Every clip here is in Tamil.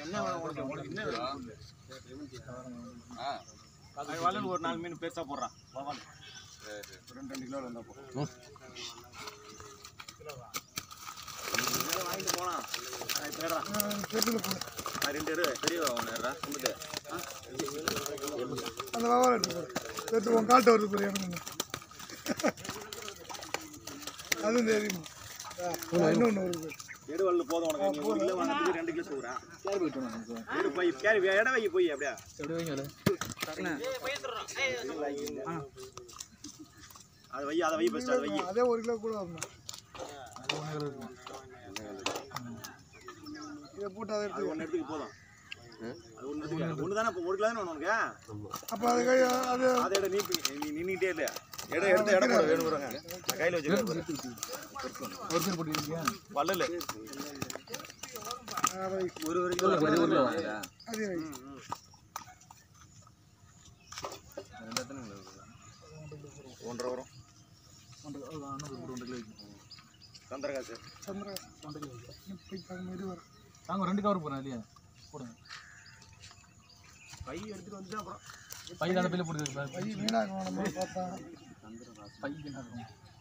என்ன வேணும் உனக்கு உனக்கு என்ன வேணும் அது வளல் ஒரு நாலு மீன் பெருசா போடுறான் வவால் ரெண்டு ரெண்டு கிலோ இருந்தா போதும் இதெல்லாம் வாங்கிட்டு போலாம் நான் இப்ப ஏறுறேன். நான் ரெண்டு எடு பெரியவா ஒன்று ஏறுறேன் கும்பிட்டு அந்த வியாபாரம் எடுத்து போடு எடுத்து உன் கால்ட்ட வருது போய் எனக்கு அதுவும் தெரியுமா இன்னொன்று வருது எடு வள்ளு போதும் உனக்கு நீ ஒரு கிலோ வாங்கிட்டு ரெண்டு கிலோ சொல்கிறேன் எடு போய் கேரி இடம் வை போய் அப்படியே அது வை அதை வை ஃபஸ்ட் அதை வை அதே ஒரு கிலோ கூட வரணும் இதை போட்டு அதை அது எடுத்து ஒன்று எடுத்துக்கு போதும் அது ஒன்று எடுத்துக்க ஒன்று தானே இப்போ ஒரு கிலோ தானே வேணும் உனக்கு அப்போ அது கை அது அதை எடை நீ நீ நின்றுட்டே இல்லையா இடம் எடுத்து இடம் போட வேணும் பாருங்க நான் கையில் வச்சுருக்கேன் வள்ளல் அதை வை. ஒரு ஒரு கிலோ அதே வை. ஒன்றரை வரும் சந்திரகாசு சந்திரா இன்னும் போய் பார்க்கும் இது வரும் நாங்கள் ரெண்டு கவர் போகிறோம் இல்லையா போடுங்க பை எடுத்துட்டு வந்து அப்புறம் பை தானே பையில போடுது பை வீணாகும் நம்ம பார்த்தா பை என்ன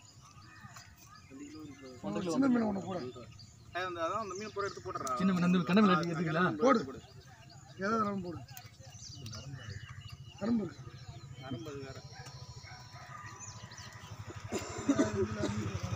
ஒரு சின்ன மீன் ஒன்று போடு ஏய், அந்த அதான் அந்த மீன் பூரா எடுத்து போட்டுறா சின்ன மீன் வந்து கண்ணமில் எடுத்துக்கீங்களா போடு எதாவது வேணாலும் போடு கரும்பு இருக்கு நரம்பு அது வேற